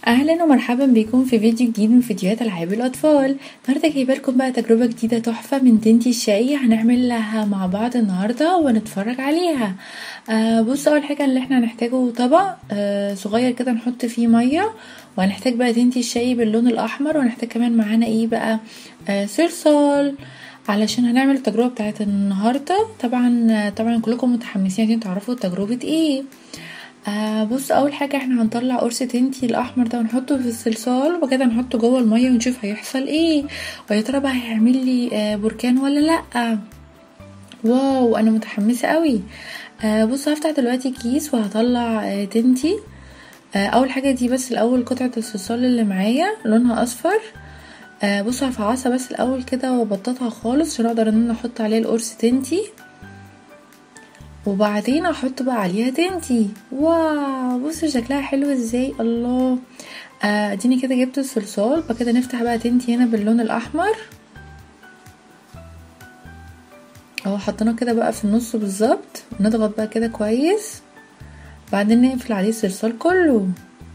اهلا ومرحبا بكم في فيديو جديد من فيديوهات العاب الاطفال النهارده جايبه لكم بقى تجربه جديده تحفه من تنتي الشقيه هنعمل لها مع بعض النهارده ونتفرج عليها آه بص اول حاجه اللي احنا هنحتاجه طبق آه صغير كده نحط فيه ميه وهنحتاج بقى تنتي الشاي باللون الاحمر وهنحتاج كمان معانا ايه بقى آه صلصال علشان هنعمل التجربه بتاعت النهارده طبعا طبعا كلكم متحمسين عشان تعرفوا تجربه ايه آه بص اول حاجه احنا هنطلع قرص تنتي الاحمر ده ونحطه في الصلصال وكده نحطه جوه الميه ونشوف هيحصل ايه ويا ترى بقى هيعمل لي آه بركان ولا لا واو انا متحمسه قوي آه بص هفتح دلوقتي كيس وهطلع آه تنتي آه اول حاجه دي بس الاول قطعه الصلصال اللي معايا لونها اصفر آه بص هفعصها بس الاول كده وابططها خالص عشان اقدر ان انا احط عليها القرص تنتي وبعدين احط بقى عليها تنتي واو بصوا شكلها حلو ازاي الله اديني آه كده جبت الصلصال بعد كده نفتح بقى تنتي هنا باللون الاحمر اهو حطيناه كده بقى في النص بالظبط ونضغط بقى كده كويس بعدين نقفل عليه الصلصال كله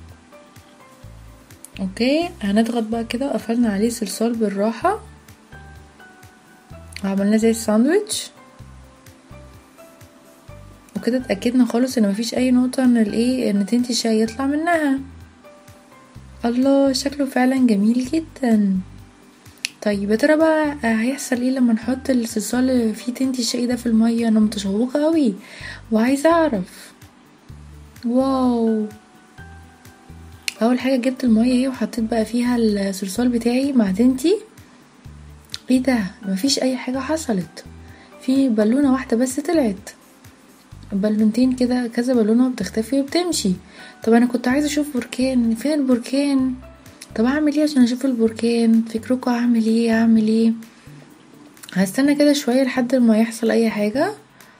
اوكي هنضغط بقى كده وقفلنا عليه الصلصال بالراحه وعملناه زي الساندوتش وكده اتاكدنا خالص ان مفيش اي نقطه ان الايه ان تنتي الشاي يطلع منها الله شكله فعلا جميل جدا طيب يا ترى بقى هيحصل ايه لما نحط الصلصال اللي فيه تنتي الشاي ده في الميه انا متشوقه قوي وعايزه اعرف واو اول حاجه جبت الميه اهي وحطيت بقى فيها الصلصال بتاعي مع تنتي ايه ده مفيش اي حاجه حصلت في بالونه واحده بس طلعت بالونتين كده كذا بالونه بتختفي وبتمشي طب انا كنت عايزه اشوف بركان فين البركان طب اعمل ايه عشان اشوف البركان فكركم اعمل ايه اعمل ايه هستنى كده شويه لحد ما يحصل اي حاجه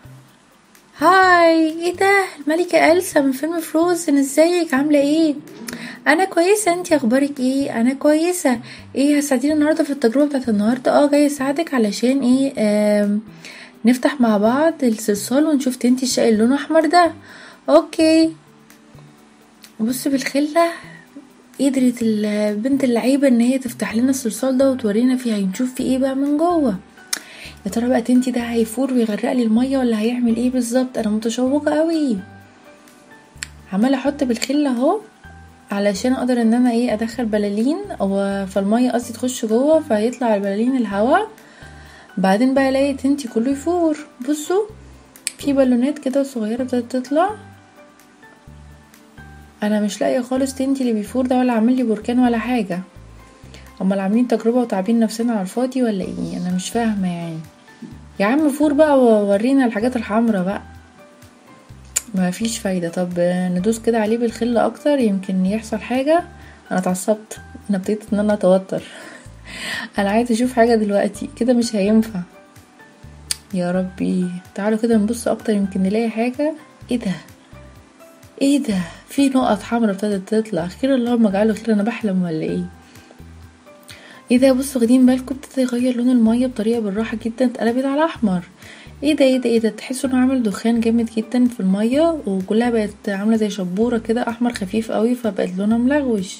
هاي ايه ده الملكه السا من فيلم فروزن ازيك عامله ايه انا كويسه انتي اخبارك ايه انا كويسه ايه هتساعديني النهارده في التجربه بتاعت النهارده اه جايه اساعدك علشان ايه آه نفتح مع بعض الصلصال ونشوف تنتي الشاي اللون احمر ده اوكي بص بالخله قدرت البنت اللعيبه ان هي تفتح لنا الصلصال ده وتورينا فيه هنشوف فيه ايه بقى من جوه يا ترى بقى تنتي ده هيفور ويغرق لي الميه ولا هيعمل ايه بالظبط انا متشوقه قوي عماله احط بالخله اهو علشان اقدر ان انا ايه ادخل بلالين او فالميه قصدي تخش جوه فيطلع البلالين الهواء بعدين بقى الاقي تنتي كله يفور بصوا في بالونات كده صغيره ابتدت تطلع انا مش لاقيه خالص تنتي اللي بيفور ده ولا عامل لي بركان ولا حاجه امال عاملين تجربه وتعبين نفسنا على الفاضي ولا ايه انا مش فاهمه يعني يا عم فور بقى وورينا الحاجات الحمراء بقى ما فيش فايدة طب ندوس كده عليه بالخلة اكتر يمكن يحصل حاجة انا اتعصبت انا ابتديت ان انا اتوتر انا عايزه اشوف حاجه دلوقتي كده مش هينفع يا ربي تعالوا كده نبص اكتر يمكن نلاقي حاجه ايه ده ايه ده في نقط حمراء ابتدت تطلع خير اللهم اجعله خير انا بحلم ولا ايه ايه ده بصوا واخدين بالكم ابتدى يغير لون الميه بطريقه بالراحه جدا اتقلبت على احمر ايه ده ايه ده ايه ده تحسوا انه عامل دخان جامد جدا في الميه وكلها بقت عامله زي شبوره كده احمر خفيف قوي فبقت لونها ملغوش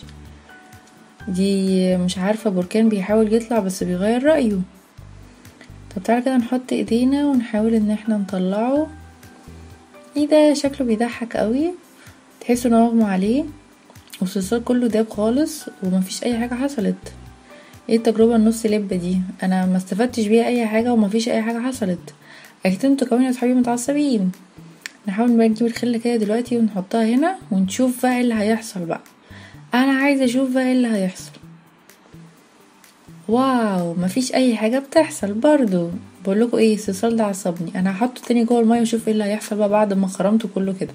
دي مش عارفة بركان بيحاول يطلع بس بيغير رأيه طب تعالى كده نحط ايدينا ونحاول ان احنا نطلعه ايه ده شكله بيضحك قوي تحسوا انه اغمى عليه والصلصال كله داب خالص ومفيش اي حاجة حصلت ايه التجربة النص لبة دي انا ما استفدتش بيها اي حاجة ومفيش اي حاجة حصلت اكيد انتوا كمان يا صحابي متعصبين نحاول بقى نجيب الخلة كده دلوقتي ونحطها هنا ونشوف بقى اللي هيحصل بقى انا عايزه اشوف بقى ايه اللي هيحصل واو مفيش اي حاجه بتحصل برضو بقول لكم ايه الصلصال ده عصبني انا هحطه تاني جوه الميه واشوف ايه اللي هيحصل بقى بعد ما خرمته كله كده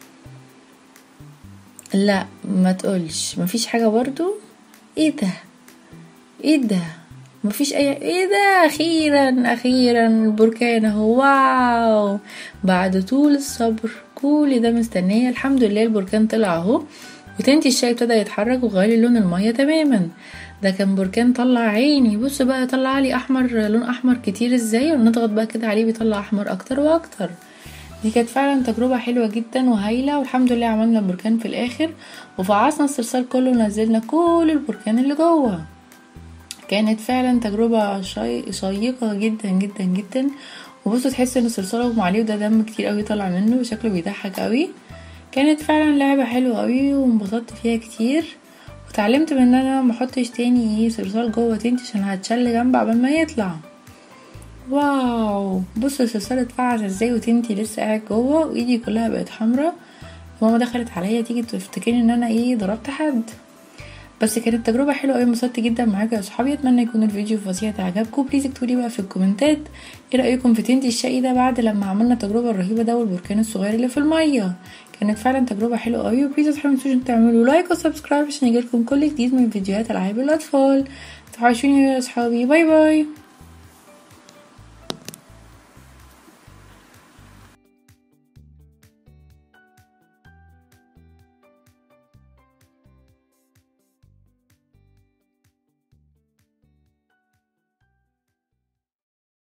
لا ما تقولش مفيش حاجه برضو ايه ده ايه ده مفيش اي ايه ده اخيرا اخيرا البركان اهو واو بعد طول الصبر كل ده مستنيه الحمد لله البركان طلع اهو وتنتي الشاي ابتدى يتحرك وغير لون الميه تماما ده كان بركان طلع عيني بص بقى طلع لي احمر لون احمر كتير ازاي ونضغط بقى كده عليه بيطلع احمر اكتر واكتر دي كانت فعلا تجربة حلوة جدا وهايلة والحمد لله عملنا البركان في الاخر وفعصنا الصلصال كله ونزلنا كل البركان اللي جوه كانت فعلا تجربة شي... شيقة جدا جدا جدا وبصوا تحس ان الصلصال اغمى عليه وده دم كتير قوي طلع منه وشكله بيضحك قوي كانت فعلا لعبة حلوة قوي وانبسطت فيها كتير واتعلمت من ان انا محطش تاني ايه صلصال جوه تنتي عشان هتشل جنب عبال ما يطلع واو بصوا الصلصال اتفعص ازاي وتنتي لسه قاعد جوه وايدي كلها بقت حمرا ماما دخلت عليا تيجي تفتكرني ان انا ايه ضربت حد بس كانت تجربة حلوة اوي انبسطت جدا معاكم يا صحابي اتمنى يكون الفيديو فظيع عجبكم بليز اكتبولي بقى في الكومنتات ايه رأيكم في تنتي الشقي ده بعد لما عملنا التجربة الرهيبة ده والبركان الصغير اللي في المية كانت فعلا تجربة حلوة اوي وبليز متنسوش تعملوا لايك وسبسكرايب عشان يجيلكم كل جديد من فيديوهات العاب الاطفال توحشوني يا صحابي باي باي